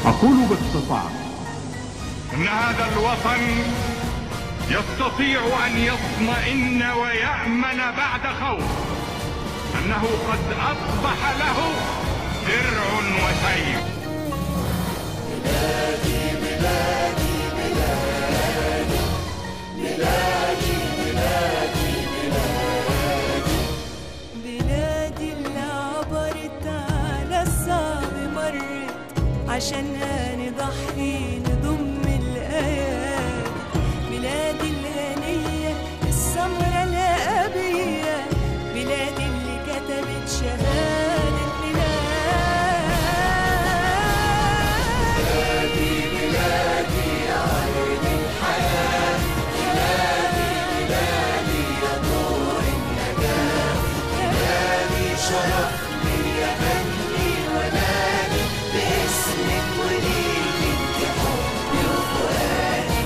أقول باختصار ان هذا الوطن يستطيع ان يطمئن ويامن بعد خوف انه قد اصبح له درع وسيف بلادي اللي عبرت على الصعب مرت عشانها نضحي نضم الآيات بلادي الغنية السمرة الأبية بلادي اللي كتبت شهادة ميلاد بلادي بلادي يا أرض الحياة بلادي بلادي يا نور النجاة بلادي شرف ليا غني ونادي باسمك وليك انت حبي وفؤادي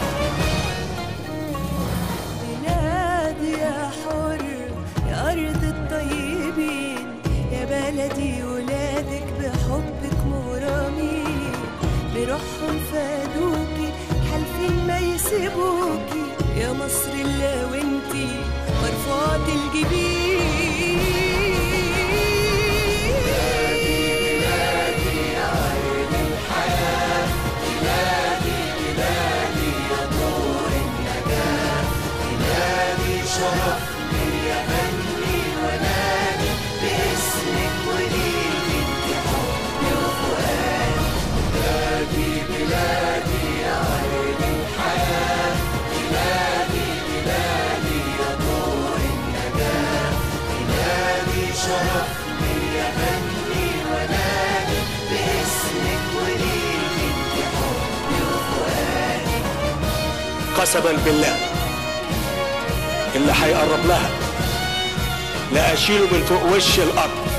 بلادي يا حر يا أرض الطيبين يا بلدي ولادك بحبك مغرمين بروحهم فادوكي حالفين ما يسيبوكي يا مصر اللي وانتي مرفوعة الجبين بلادي يا أرض الحياة بلادي بلادي يا نور النجاة بلادي شرف ليا غني ونادي باسمك وليك انت حبي وفؤادي بلادي بلادي يا أرض الحياة بلادي بلادي يا نور النجاة بلادي شرف ليا غني ونادي باسمك وليك انت حبي وفؤادي قسما بالله اللي هيقرب لها لا اشيله من فوق وش الارض